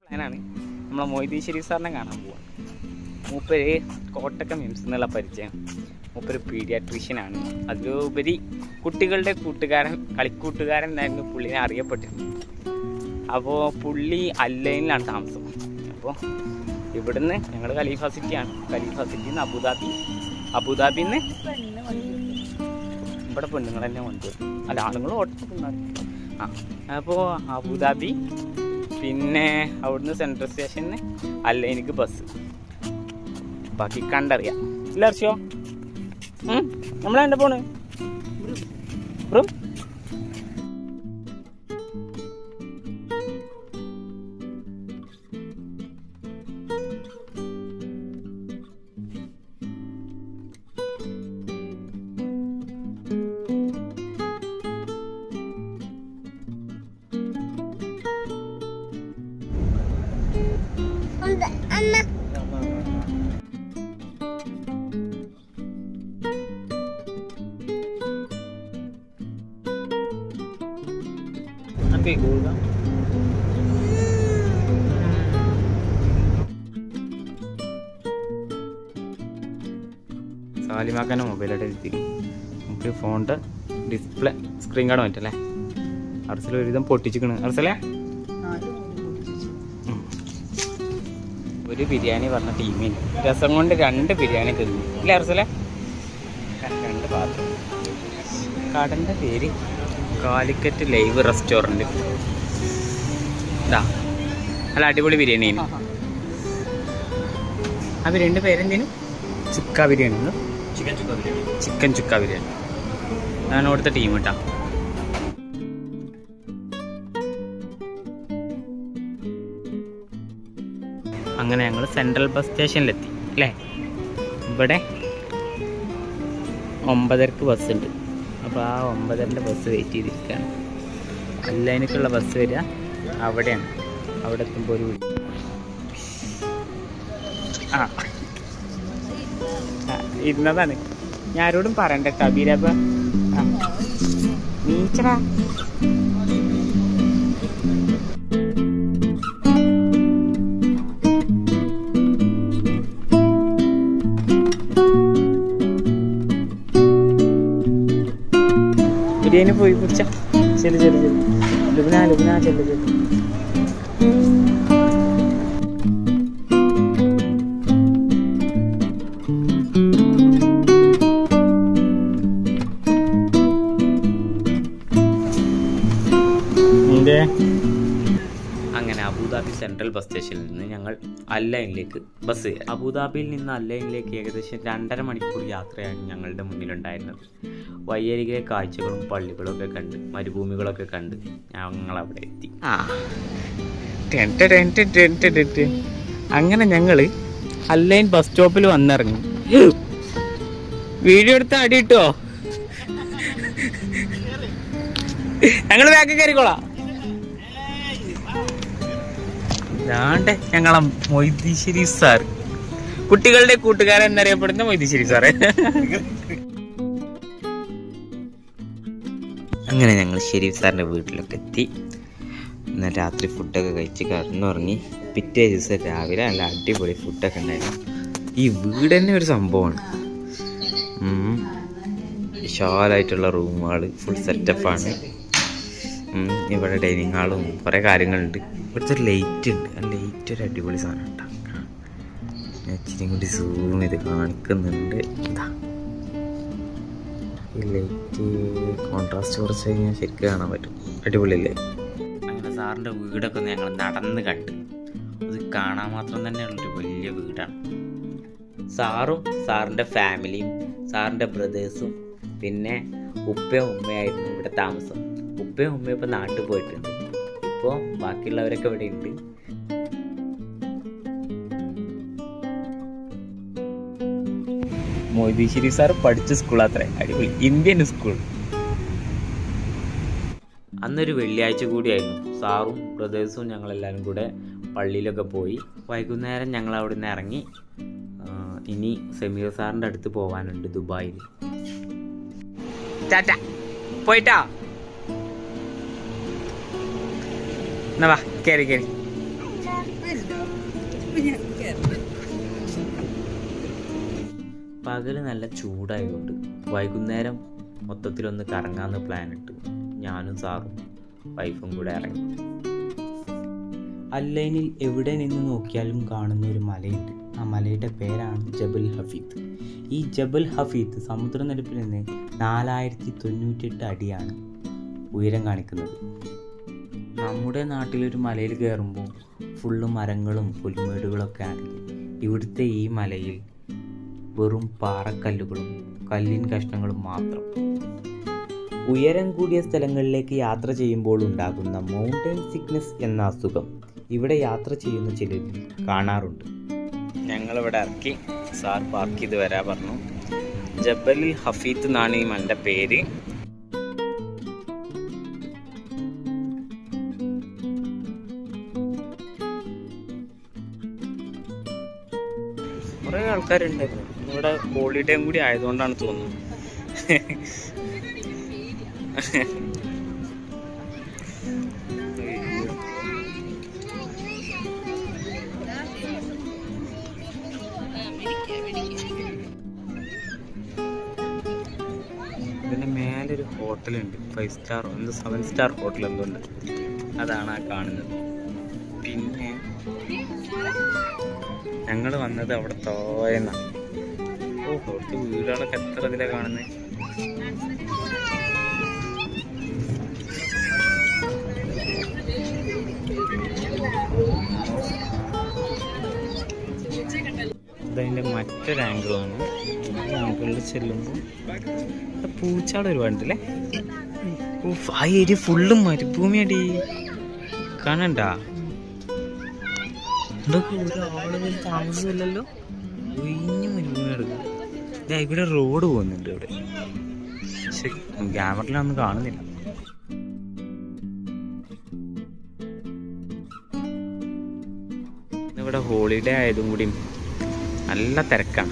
അങ്ങനെയാണ് നമ്മളെ മൊയ്തീൻ ഷെരീഫ് സാറിനെ കാണാൻ പോവാണ് മൂപ്പര് കോട്ടക്ക മിംസ് എന്നുള്ള പരിചയം മൂപ്പര് പീഡിയാട്രീഷ്യനാണ് അതിലുപരി കുട്ടികളുടെ കൂട്ടുകാരൻ കളിക്കൂട്ടുകാരൻ എന്നായിരുന്നു പുള്ളിനെ അറിയപ്പെട്ടിരുന്നത് അപ്പോൾ പുള്ളി അല്ലൈനിലാണ് താമസം അപ്പോൾ ഇവിടുന്ന് ഞങ്ങൾ ഖലീഫ സിറ്റിയാണ് ഖലീഫ സിറ്റിയിൽ നിന്ന് അബുദാബി അബുദാബിയിൽ നിന്ന് ഇവിടെ പെണ്ണുങ്ങൾ തന്നെ കൊണ്ടുവരും അല്ല ആണുങ്ങൾ ഓട്ടത്തിലുണ്ടാവും ആ അപ്പോൾ അബുദാബി പിന്നെ അവിടുന്ന് സെൻട്രൽ സ്റ്റേഷനിൽ അല്ല എനിക്ക് ബസ് ബാക്കി കണ്ടറിയാം ഇല്ല അർച്ചോ നമ്മളെന്താ പോണ് ബ്രോ നമുക്ക് കേൾക്കാം സാലിമാക്കാൻ്റെ മൊബൈലായിട്ട് എത്തി നമുക്ക് ഫോണിൻ്റെ ഡിസ്പ്ലേ സ്ക്രീൻ കാർഡ് പറ്റല്ലേ അർസൽ ഒരുവിധം പൊട്ടിച്ചിക്കണ് അർസലേ ഉം. ഒരു ബിരിയാണി പറഞ്ഞ ടീമിന് രസം കൊണ്ട് രണ്ട് ബിരിയാണി തിന്നു ഇല്ലേ അർസലേ രണ്ട് പാത്രം കടൻ്റെ പേര് കാലിക്കറ്റ് ലൈവ് റെസ്റ്റോറൻറ്റ് ഇതാ നല്ല അടിപൊളി ബിരിയാണി ആ ബിരിയാണിൻ്റെ പേരെന്തേനു ചുക്ക ബിരിയാണി ചിക്കൻ ചുക്ക ബിരിയാണി ചിക്കൻ ചുക്ക ബിരിയാണി ഞാൻ ഇവിടുത്തെ ടീം കേട്ടാ അങ്ങനെ ഞങ്ങൾ സെൻട്രൽ ബസ് സ്റ്റേഷനിലെത്തി അല്ലേ ഇവിടെ ഒമ്പതരക്ക് ബസ് ഉണ്ട് അപ്പോൾ ആ ഒമ്പതരൻ്റെ ബസ് വെയിറ്റ് ചെയ്തിരിക്കുകയാണ് അല്ലതിനൊക്കെയുള്ള ബസ് വരിക അവിടെയാണ് അവിടെ എത്തുമ്പോൾ ഒരു വിളി. ആ ആ, ഇരുന്നതാണ് ഞാൻ ആരോടും പറയണ്ട കേട്ടോ അബീരപ്പ നീച്ചടാ ബിരിയാണി പോയി കുടിച്ച ശരി ശരി ശരി ലുബിന ലുബിന ചെല്ലു ചെല്ലു നിന്റെ അങ്ങനെ അബുദാബി സെൻട്രൽ ബസ് സ്റ്റേഷനിൽ നിന്ന് ഞങ്ങൾ അല്ലൈനിലേക്ക് ബസ് കയറി അബുദാബിയിൽ നിന്ന് അല്ലൈനിലേക്ക് ഏകദേശം രണ്ടര മണിക്കൂർ യാത്രയാണ് ഞങ്ങളുടെ മുന്നിലുണ്ടായിരുന്നത് വയ്യരികിലെ കാഴ്ചകളും പള്ളികളും ഒക്കെ കണ്ട് മരുഭൂമികളൊക്കെ കണ്ട് ഞങ്ങൾ അവിടെ എത്തി ആ ടെൻ ടെ ടെൻ ടെ ടെൻ ടെ ടെ ടെ. അങ്ങനെ ഞങ്ങൾ അല്ലൈൻ ബസ് സ്റ്റോപ്പിൽ വന്നിറങ്ങി വീഡിയോ എടുത്ത് അടി കിട്ടുമോ ഞങ്ങൾ ബാക്കിൽ കയറിക്കോളാം ഇതാണ്ട് ഞങ്ങളെ മൊയ്തീശ്വരി സാർ കുട്ടികളുടെ കൂട്ടുകാരൻ എന്നറിയപ്പെടുന്ന മൊയ്തീശ്വരി സാറ് അങ്ങനെ ഞങ്ങൾ ഷെരീഫ് സാറിൻ്റെ വീട്ടിലൊക്കെ എത്തി എന്നാൽ രാത്രി ഫുഡൊക്കെ കഴിച്ച് കറന്നുറങ്ങി പിറ്റേ ദിവസം രാവിലെ നല്ല അടിപൊളി ഫുഡൊക്കെ ഉണ്ടായിരുന്നു ഈ വീട് തന്നെ ഒരു സംഭവമാണ് ഉം. വിശാലമായിട്ടുള്ള റൂമുകൾ ഫുൾ സെറ്റപ്പാണ് ഇവിടെ ഡൈനിങ് ഹാളും കുറേ കാര്യങ്ങളുണ്ട് ഇവിടുത്തെ ഒരു ലൈറ്റ് ഉണ്ട് ആ ലൈറ്റ് ഒരു അടിപൊളി സാധനം ഉണ്ടാവും ഞാൻ ഇച്ചിരി കൂടി സൂം ചെയ്ത് കാണിക്കുന്നുണ്ട് ഇതാ ഈ ലൈറ്റ് കോൺട്രാസ്റ്റ് കുറച്ച് കഴിഞ്ഞാൽ ശരിക്കും കാണാൻ പറ്റും അടിപൊളിയല്ലേ അങ്ങനെ സാറിൻ്റെ വീടൊക്കെ ഒന്ന് ഞങ്ങൾ നടന്ന് കണ്ട് അത് കാണാൻ മാത്രം തന്നെയുള്ളൊരു വലിയ വീടാണ് സാറും സാറിൻ്റെ ഫാമിലിയും സാറിൻ്റെ ബ്രദേഴ്സും പിന്നെ ഉപ്പയും ഉമ്മയായിരുന്നു ഇവിടെ താമസം ഉപ്പയും ഉമ്മയും ഇപ്പം നാട്ടിൽ പോയിട്ടുണ്ട് ഇപ്പോൾ ബാക്കിയുള്ളവരൊക്കെ ഇവിടെ ഉണ്ട് മൊയ്തീശ്വരി സാർ പഠിച്ച സ്കൂൾ അത്രേ അടിപൊളി ഇന്ത്യൻ സ്കൂൾ അന്നൊരു വെള്ളിയാഴ്ച കൂടിയായിരുന്നു സാറും ബ്രദേഴ്സും ഞങ്ങളെല്ലാവരും കൂടെ പള്ളിയിലൊക്കെ പോയി വൈകുന്നേരം ഞങ്ങൾ അവിടെ നിന്ന് ഇറങ്ങി ആ, ഇനി സമീർ സാറിൻ്റെ അടുത്ത് പോകാനുണ്ട് ദുബായിൽ ടാറ്റ പോയിട്ടാ എന്നാ വാ കയറി കയറി പകല് നല്ല ചൂടായതുകൊണ്ട് വൈകുന്നേരം മൊത്തത്തിലൊന്ന് കറങ്ങാന്ന് പ്ലാൻ ഇട്ട് ഞാനും സാറും വൈഫും കൂടെ ഇറങ്ങി അല്ലൈനിൽ എവിടെ നിന്ന് നോക്കിയാലും കാണുന്ന ഒരു മലയുണ്ട് ആ മലയുടെ പേരാണ് ജബൽ ഹഫീദ് ഈ ജബൽ ഹഫീദ് സമുദ്രനിരപ്പിൽ നിന്ന് നാലായിരത്തി തൊണ്ണൂറ്റെട്ട് അടിയാണ് ഉയരം കാണിക്കുന്നത് നമ്മുടെ നാട്ടിലൊരു മലയിൽ കയറുമ്പോൾ ഫുള്ള് മരങ്ങളും പുൽമേടുകളൊക്കെ ആണെങ്കിൽ ഇവിടുത്തെ ഈ മലയിൽ വെറും പാറക്കല്ലുകളും കല്ലിൻ കഷ്ണങ്ങളും മാത്രം ഉയരം കൂടിയ സ്ഥലങ്ങളിലേക്ക് യാത്ര ചെയ്യുമ്പോൾ ഉണ്ടാകുന്ന മൗണ്ടൻ സിക്നസ് എന്ന അസുഖം ഇവിടെ യാത്ര ചെയ്യുന്ന ചിലരിൽ കാണാറുണ്ട് ഞങ്ങളിവിടെ ഇറക്കി സാർ പാർക്ക് ചെയ്ത് വരാ പറഞ്ഞു ജബലിൽ ഹഫീത്ത് എന്നാണ് ഈ മൻ്റെ പേര് കുറേ ആൾക്കാരുണ്ടായിരുന്നു ഇവിടെ ഹോളിഡേയും കൂടി ആയതുകൊണ്ടാണ് തോന്നുന്നത് ഇതിന് മേലൊരു ഹോട്ടലുണ്ട് ഫൈവ് സ്റ്റാർ എന്ത് സെവൻ സ്റ്റാർ ഹോട്ടൽ എന്തുണ്ട് അതാണ് ആ കാണുന്നത് പിന്നെ ഞങ്ങൾ വന്നത് അവിടെ തോയെന്ന ഓ അവിടുത്തെ വീടുകളൊക്കെ എത്ര ഇതിലാണ് കാണുന്നത് ഇതതിൻ്റെ മറ്റൊരു ആംഗിളാണ് ആംഗിളിൽ ചെല്ലുമ്പോൾ പൂച്ചാട് ഒരുപാടുണ്ടല്ലേ ഉഫ്, ആ ഏരിയ ഫുള്ളും മരുഭൂമിയടി കാണണ്ട ഇതൊക്കെ ഒരാളുകൾ താമസമില്ലല്ലോ ഒഴിഞ്ഞ മരുഭൂമി എടുക്കും ഇവിടെ റോഡ് പോകുന്നുണ്ട് ഇവിടെ ശരി ക്യാമറയിലൊന്നും കാണുന്നില്ല ഇവിടെ ഹോളിഡേ ആയതും കൂടി നല്ല തിരക്കാണ്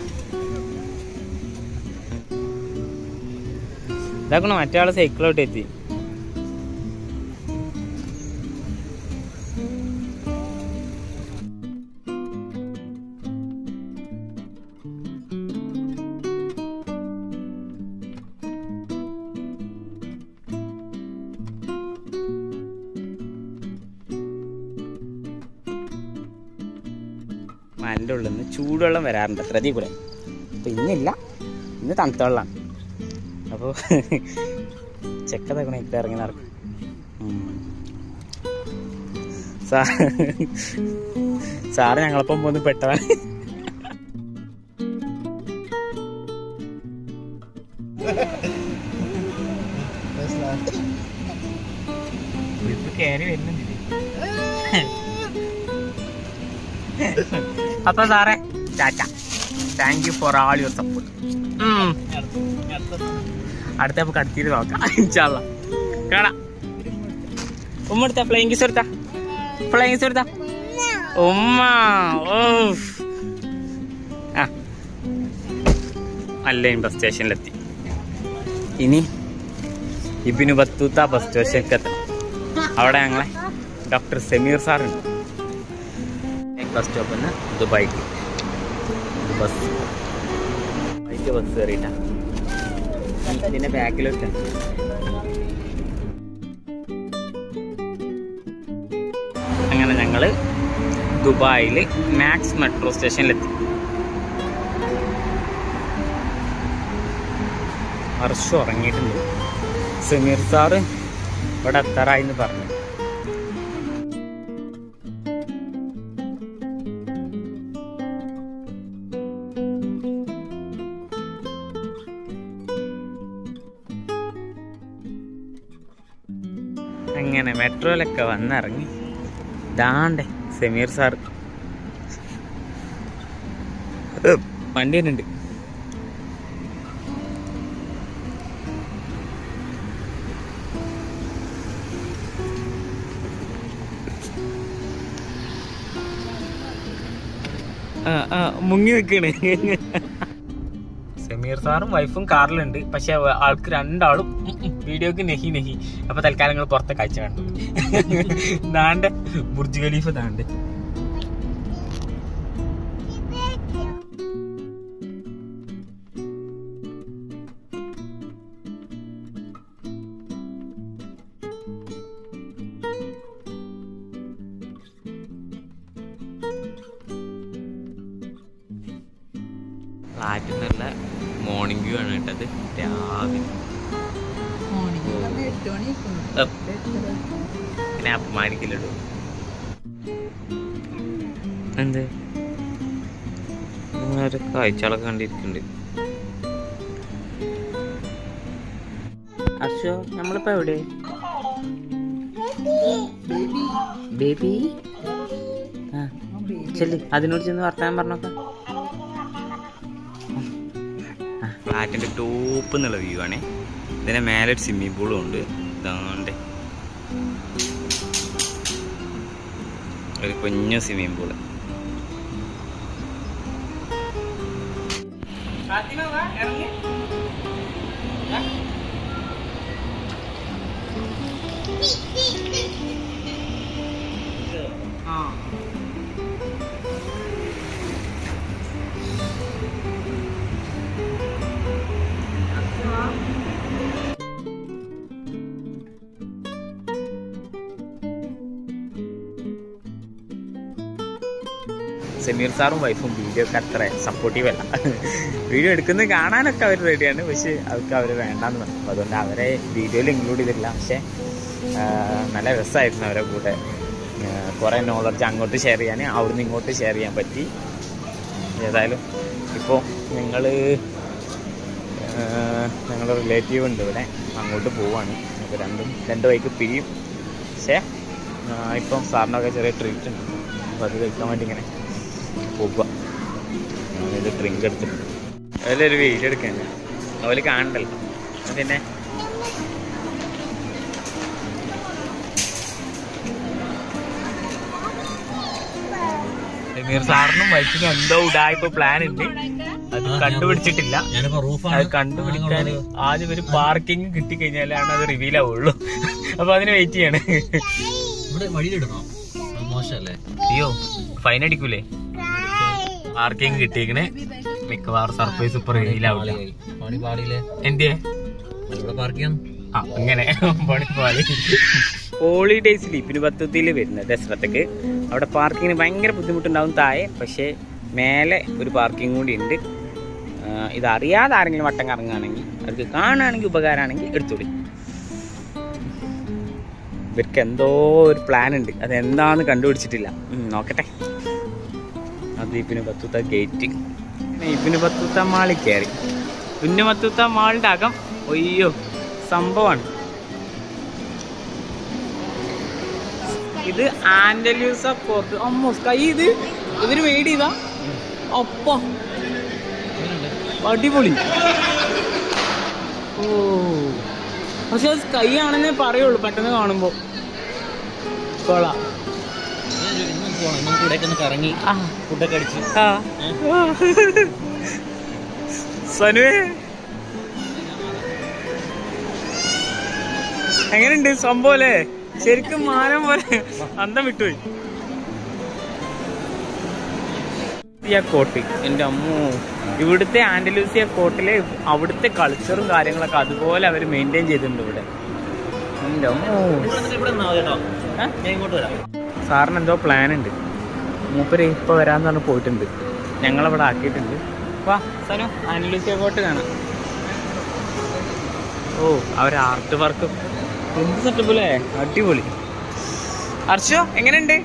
ഇതാക്കണോ മറ്റേ ആള് സൈക്കിളോട്ട് എത്തി മലൻ്റെ ഉള്ളിൽ നിന്ന് ചൂടുവെള്ളം വരാറുണ്ട് പ്രതി കൂടെ അപ്പം ഇന്നില്ല ഇന്ന് തണുത്ത വെള്ളമാണ് അപ്പോൾ ചെക്ക തക്കണ ഇപ്പം ഇറങ്ങി നടക്കും ഉം. സാ സാറ് ഞങ്ങളപ്പം പോന്ന് പെട്ടതാണ് ഇപ്പൊ കയറി വരുന്നുണ്ടില്ലേ അപ്പൊ സാറേ ചാച്ച thank you for all your support അടുത്ത നമുക്ക് അടുത്തിട്ട് നോക്കാം ഇൻഷാല്ല കാണാം ഉമ്മ എടുത്ത ഫ്ലൈങ് കിസ് എടുത്ത ഫ്ലൈങ് കിസ് എടുത്ത ഉമ്മ ഓ ആ അല്ലയും ബസ് സ്റ്റേഷനിലെത്തി ഇനി ഇബിനു ബത്തൂത്ത ബസ് സ്റ്റേഷനിലേക്ക് എത്തണം അവിടെ ഞങ്ങളെ ഡോക്ടർ സമീർ സാറുണ്ട് ബസ് സ്റ്റോപ്പിൽ നിന്ന് ദുബായിക്ക് ബസ് ദുബായിക്ക് ബസ് കയറിയിട്ടാ ഇതിന്റെ ബാക്കിലൊക്കെ അങ്ങനെ ഞങ്ങള് ദുബായിൽ മാക്സ് മെട്രോ സ്റ്റേഷനിലെത്തി വർഷം ഉറങ്ങിയിട്ടുണ്ട് സമീർ സാറ് ഇവിടെ എത്താറായി എന്ന് പറഞ്ഞു അങ്ങനെ മെട്രോയിലൊക്കെ വന്നിറങ്ങി ദാണ്ടേ സമീർ സാർ വണ്ടി തന്നെ ഉണ്ട് ആ ആ മുങ്ങി നിൽക്കണ് സമീർ സാറും വൈഫും കാറിലുണ്ട് പക്ഷെ ആൾക്ക് രണ്ടാളും ഉം ഉം വീഡിയോക്ക് നെഹി നെഹി അപ്പൊ തൽക്കാലം നിങ്ങൾ പുറത്തെ കാഴ്ച കണ്ടു ദാണ്ട് ബുർജ് ഖലീഫ ദാണ്ട് ഫ്ലാറ്റിൽ നിന്നുള്ള മോർണിംഗ് വ്യൂ ആണ് കേട്ടത് രാവിലെ ഉപ്പ്. പിന്നെ അപമാനിക്കില്ലടോ എന്ത് ഒരു കാഴ്ചകളൊക്കെ കണ്ടിരിക്കുന്നുണ്ട് അർഷോ നമ്മളിപ്പോ എവിടെ ബേബി ആ ചെല്ലി അതിനോട് ചെന്ന് വർത്താനം പറഞ്ഞോക്കാം ഫ്ലാറ്റിന്റെ ടോപ്പ് എന്നുള്ള വ്യൂ ആണേ ഇതിന്റെ മേലെ ഒരു സ്വിമ്മിംഗ് പൂളും ഉണ്ട് ഇതാണ്ട് ഒരു കുഞ്ഞു സ്വിമ്മിംഗ് പൂള് സമീർ സാറും വൈഫും വീഡിയോ ഒക്കെ അത്ര സപ്പോർട്ടീവ് അല്ല വീഡിയോ എടുക്കുന്നത് കാണാനൊക്കെ അവർ റെഡിയാണ് പക്ഷെ അവർക്ക് അവർ വേണ്ടാന്ന് പറഞ്ഞു അപ്പോൾ അതുകൊണ്ട് അവരെ വീഡിയോയിൽ ഇൻക്ലൂഡ് ചെയ്തില്ല പക്ഷേ ആ, നല്ല രസമായിരുന്നു അവരെ കൂടെ ആ, കുറേ നോളജ് അങ്ങോട്ട് ഷെയർ ചെയ്യാൻ അവിടുന്ന് ഇങ്ങോട്ട് ഷെയർ ചെയ്യാൻ പറ്റി ഏതായാലും ഇപ്പോൾ ഞങ്ങൾ ഞങ്ങളുടെ റിലേറ്റീവ് ഉണ്ട് ഇവിടെ അങ്ങോട്ട് പോവാണ് അപ്പോൾ രണ്ടും രണ്ട് വഴിക്ക് പിരിയും പക്ഷേ ആ, ഇപ്പം സാറിനൊക്കെ ചെറിയ ട്രീറ്റ് ഉണ്ട് അപ്പോൾ അത് കഴിക്കാൻ വേണ്ടി ഇങ്ങനെ പോകുക ഞാനിത് ഡ്രിങ്ക് എടുത്തിട്ടുണ്ട് അതിലൊരു വീഡിയോ എടുക്കാൻ അവര് കാണണ്ടല്ലോ എന്നാ പിന്നെ സമീർ സാറിനും വൈഫിനും എന്തോ ഉടായ്പ പ്ലാൻ ഉണ്ട് അത് കണ്ടുപിടിച്ചിട്ടില്ല ഞാനിപ്പോ അത് റൂഫാണ് കണ്ടുപിടിക്കാൻ ആദ്യം ഒരു പാർക്കിംഗ് കിട്ടിക്കഴിഞ്ഞാലാണ് അത് റിവീൽ ആവുള്ളൂ അപ്പൊ അതിന് വെയിറ്റ് ചെയ്യാണ് ഇവിടെ വഴിയിലിടണോ അത് മോശമല്ലേ അയ്യോ ഫൈൻ അടിക്കൂലേ പാർക്കിംഗ് കിട്ടിയേക്കണേ മിക്കവാറും സർപ്രൈസ് ഇപ്പൊ റിവീൽ ആവില്ല പണി പാടിയില്ലേ എന്തിയെ ഇവിടെ പാർക്ക് ചെയ്യാൻ ആ അങ്ങനെ പണിപ്പാളി ഹോളിഡേയ്സിൽ ഇപ്പിന് പദ്ധതിയിൽ വരുന്ന ദസറത്തേക്ക് അവിടെ പാർക്കിങ്ങിന് ഭയങ്കര ബുദ്ധിമുട്ടുണ്ടാവും താഴെ പക്ഷേ മേലെ ഒരു പാർക്കിംഗ് കൂടി ഉണ്ട് ആ, ഇതറിയാതെ ആരെങ്കിലും വട്ടം കറങ്ങുകയാണെങ്കിൽ അവർക്ക് കാണുകയാണെങ്കിൽ ഉപകാരമാണെങ്കിൽ എടുത്തോളി ഇവർക്ക് എന്തോ ഒരു പ്ലാൻ ഉണ്ട് അത് എന്താന്ന് കണ്ടുപിടിച്ചിട്ടില്ല ഉം, നോക്കട്ടെ അത് ഇപ്പിന് പത്തുത്ത ഗേറ്റ് ഇപ്പിന് പത്തുത്ത മാളിൽ കയറി പിന്നെ പത്തുത്ത മാളിൻ്റെ അകം ഒയ്യോ സംഭവമാണ് ഇത് ആൻഡലൂസ പോർട്ട് അമ്മോ സ്കൈ ഇത് ഇതിന് വെയിറ്റ് ചെയ്താ അപ്പ അടിപൊളി ഓ പക്ഷെ അത് സ്കൈ ആണെന്നേ പറയുള്ളൂ പെട്ടെന്ന് കാണുമ്പോ കൊള്ളാം ഇന്നും പോണം ഇന്നും കൂടെ ഒന്ന് കറങ്ങി ആ ഫുഡൊക്കെ അടിച്ച് ആ സനുവേ എങ്ങനെയുണ്ട് സംഭവം അല്ലേ ശരിക്കും മാനം പോലെ അന്തം വിട്ടുപോയി ആ കോട്ട് എൻ്റെ അമ്മോ ഇവിടുത്തെ ആൻഡലൂസിയ കോട്ടിലെ അവിടുത്തെ കൾച്ചറും കാര്യങ്ങളൊക്കെ അതുപോലെ അവർ മെയിൻറ്റെയിൻ ചെയ്തിട്ടുണ്ട് ഇവിടെ എൻ്റെ അമ്മോ ഇവിടെ നിന്നിട്ട് ഇവിടെ നിന്നാ മതി കേട്ടോ ഏ? ഞാൻ ഇങ്ങോട്ട് വരാം സാറിന് എന്തോ പ്ലാൻ ഉണ്ട് മൂപ്പര് ഇപ്പൊ വരാന്ന് പറഞ്ഞ് പോയിട്ടുണ്ട് ഞങ്ങളവിടെ ആക്കിയിട്ടുണ്ട് വാ സനു ആൻഡലൂസിയ കോട്ട് കാണാം ഓ അവർ ആർട്ട് വർക്ക് എന്ത് സെറ്റപ്പ് അല്ലേ അടിപൊളി ഹർഷോ എങ്ങനെയുണ്ട്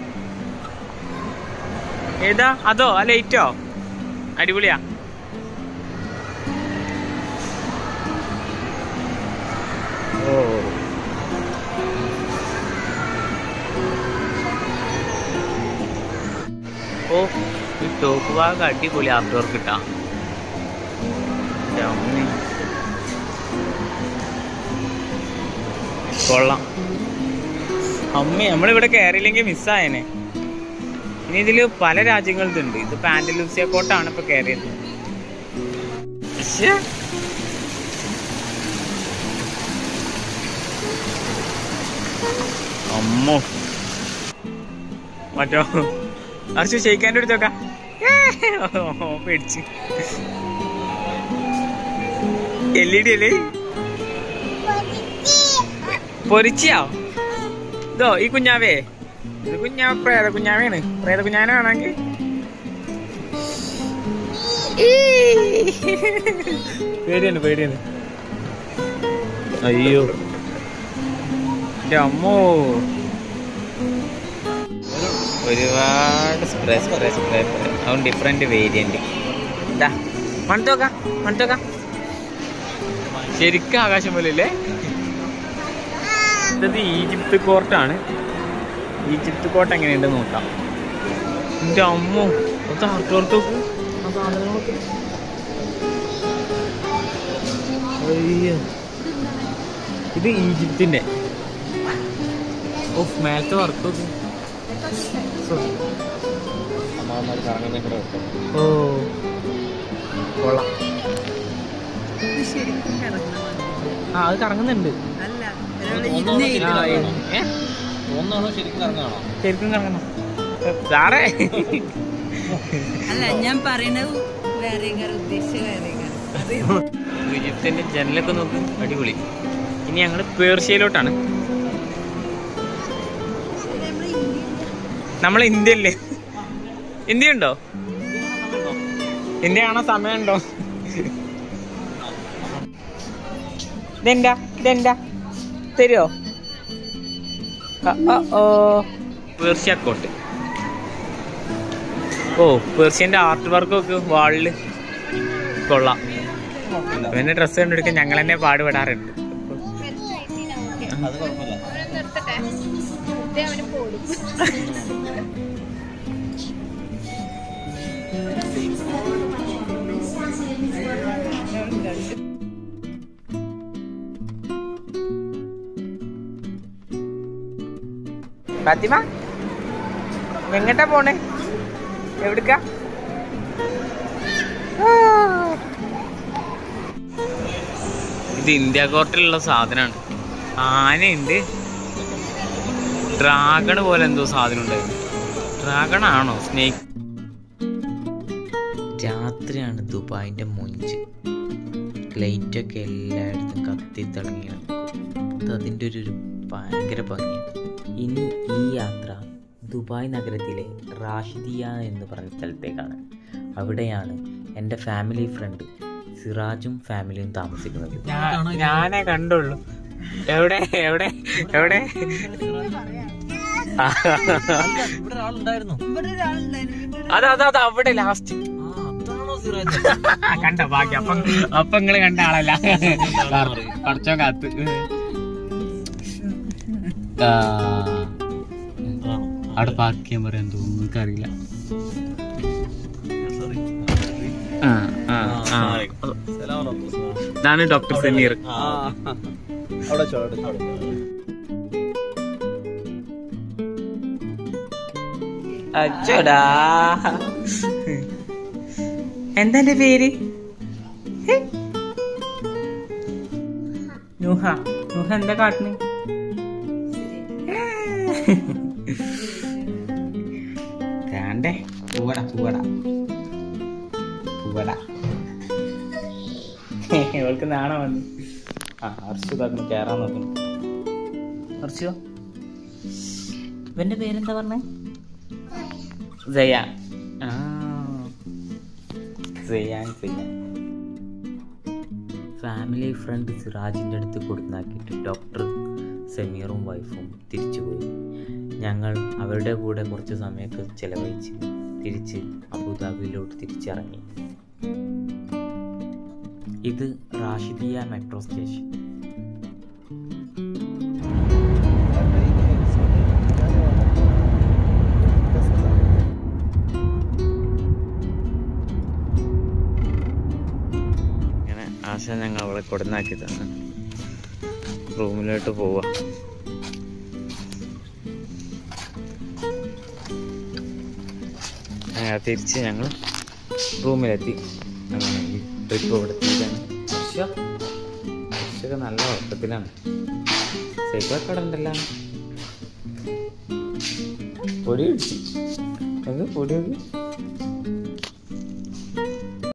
ഏതാ അതോ ആ ലൈറ്റോ അടിപൊളിയാ ഓ ഓ ഈ ടോപ്പ് ഭാഗം അടിപൊളി ആർട്ട് വർക്ക് കിട്ടാ കൊള്ളാം അമ്മ നമ്മളിവിടെ കയറിയില്ലെങ്കിൽ മിസ്സായേനെ ഇനി ഇതില് പല രാജ്യങ്ങളിലുണ്ട് ഇത് പാൻഡലൂസിയ കോട്ടാണ് ഇപ്പൊ കയറിയത് ശ്ശേ. അമ്മോ മറ്റോ അർച്ചു ഷെയ്ക്കാൻ്റെ അടുത്ത് നോക്കാം ഓ പേടിച്ച് എൽ ഇ ഡി അല്ലേ പൊരിച്ചിയോ ഇതോ ഈ കുഞ്ഞാവേ ഇത് കുഞ്ഞാ പ്രേത കുഞ്ഞാവേണ് പ്രേത കുഞ്ഞാനാണെങ്കിൽ പേടിയാണ് പേടിയാണ് അയ്യോ എൻ്റെ അമ്മോ ഒരുപാട് സ്പ്രേ സ്പ്രേ സ്പ്രേ സ്പ്രേ അതുകൊണ്ട് ഡിഫറെൻറ്റ് വേരിയൻ്റ് ഇതാ മണത്തോക്കാം മണത്തോക്കാം ശരിക്കും ആകാശം പോലെ അല്ലേ ഇത് ഈജിപ്ത് കോർട്ടാണ് ഈജിപ്ത് കോട്ട് എങ്ങനെയുണ്ട് നോക്കാം എൻ്റെ അമ്മോ അത് ആർട്ടോർക്ക് നോക്ക് ആ സാധനങ്ങളൊക്കെ അയ്യോ ഇത് ഈജിപ്തിൻ്റെ ഓ മേലത്തെ വർക്ക് നോക്ക് അമ്മാവന്മാർ കറങ്ങുന്ന കൂടെ വെക്കാം ഓ കൊള്ളാം ആ അത് കറങ്ങുന്നുണ്ട് ആ, ഏ? തോന്നാണോ ശരിക്കും കറങ്ങാണോ ശരിക്കും കറങ്ങണം സാറേ അല്ല ഞാൻ പറയണത് വേറെ ഉദ്ദേശിച്ച വേറെ ഈജിപ്തിന്റെ ജനലൊക്കെ നോക്ക് അടിപൊളി ഇനി ഞങ്ങൾ പേർഷ്യയിലോട്ടാണ് നമ്മൾ ഇന്ത്യ അല്ലേ ഇന്ത്യ ഉണ്ടോ ഇന്ത്യ കാണാൻ സമയമുണ്ടോ ഇതെന്താ ഇതെന്താ തരുമോ ഓ പേർഷ്യ കോട്ട് ഓ പേർഷ്യന്റെ ആർട്ട് വർക്ക് ഒക്കെ വാളില് കൊള്ളാം പിന്നെ ഡ്രസ്സ് കണ്ടെടുക്കാൻ ഞങ്ങൾ തന്നെ പാടുപെടാറുണ്ട് അത് കുഴപ്പമില്ല ഫാത്തിമ എങ്ങട്ടാ പോണേ എവിടുക്ക ഇത് ഇന്ത്യ കോർട്ടിലുള്ള സാധനമാണ് ആനയുണ്ട് ഡ്രാഗൺ പോലെ എന്തോ സാധനം ഉണ്ടായിരുന്നു ഡ്രാഗൺ ആണോ സ്നേക്ക് രാത്രിയാണ് ദുബായിന്റെ മൊഞ്ച് ലൈറ്റൊക്കെ എല്ലായിടത്തും കത്തി തിളങ്ങി അത് അതിൻ്റെ ഒരു ഒരു ഭയങ്കര ഭംഗിയാണ് ഇനി ഈ യാത്ര ദുബായ് നഗരത്തിലെ റാഷിദിയ എന്ന് പറഞ്ഞ സ്ഥലത്തേക്കാണ് അവിടെയാണ് എൻ്റെ ഫാമിലി ഫ്രണ്ട് സിറാജും ഫാമിലിയും താമസിക്കുന്നത് ഞാനേ കണ്ടുള്ളൂ എവിടെ എവിടെ എവിടെ ഇവിടെ ഒരാളുണ്ടായിരുന്നു ഇവിടെ ഒരാളുണ്ടായിരുന്നു അതാ അതാ അതാ അവിടെ ലാസ്റ്റ് ആ അതാണോ സിറാജ് കണ്ട ബാക്കി അപ്പം അപ്പൊ നിങ്ങള് കണ്ട ആളല്ല കുറച്ചോ കാത്ത് ആ, അവിടെ പാർക്ക് ചെയ്യാൻ പറയാൻ തോന്നുന്നു എനിക്കറിയില്ല സോറി ആ, ആ, ആ. ഇതാണ് ഡോക്ടർ സമീർ അവിടെ വെച്ചോ, അവിടെ വെച്ചോ, അവിടെ വെച്ചോ. അച്ചോടാ എന്താ എന്റെ പേര് ഹേ? നൂഹ നൂഹ എന്താ കാട്ടുന്നു കാണ്ടേ പൂവട പൂവട പൂവട ഇവൾക്ക് നാണ വന്നു ആ അർഷു താക്കുന്നു കേറാൻ നോക്കുന്നു അർഷു ഇവന്റെ പേരെന്താ പറഞ്ഞേ സയാൻ ആ സയാൻ സയാൻ ഫാമിലി ഫ്രണ്ട് സിറാജിൻ്റെ അടുത്ത് കൊടുന്നാക്കിയിട്ട് ഡോക്ടർ സമീറും വൈഫും തിരിച്ചുപോയി ഞങ്ങൾ അവരുടെ കൂടെ കുറച്ച് സമയമൊക്കെ ചിലവഴിച്ച് തിരിച്ച് അബുദാബിയിലോട്ട് തിരിച്ചിറങ്ങി ഇത് റാഷിദിയ മെട്രോ സ്റ്റേഷൻ ഇങ്ങനെ ആശ ഞങ്ങൾ അവളെ കൊടുന്നാക്കിയതാണ് റൂമിലോട്ട് പോവാ അങ്ങനെ തിരിച്ച് ഞങ്ങൾ റൂമിലെത്തി അങ്ങനെ ഈ ട്രിപ്പ് ഇവിടെ എത്തിയതാണ് പക്ഷേ പക്ഷേ നല്ല ഉറക്കത്തിലാണ് സൈക്കിളൊക്കെ അവിടെ ഉണ്ടല്ലോ പൊടി പിടിച്ച് അത് പൊടി നോക്കി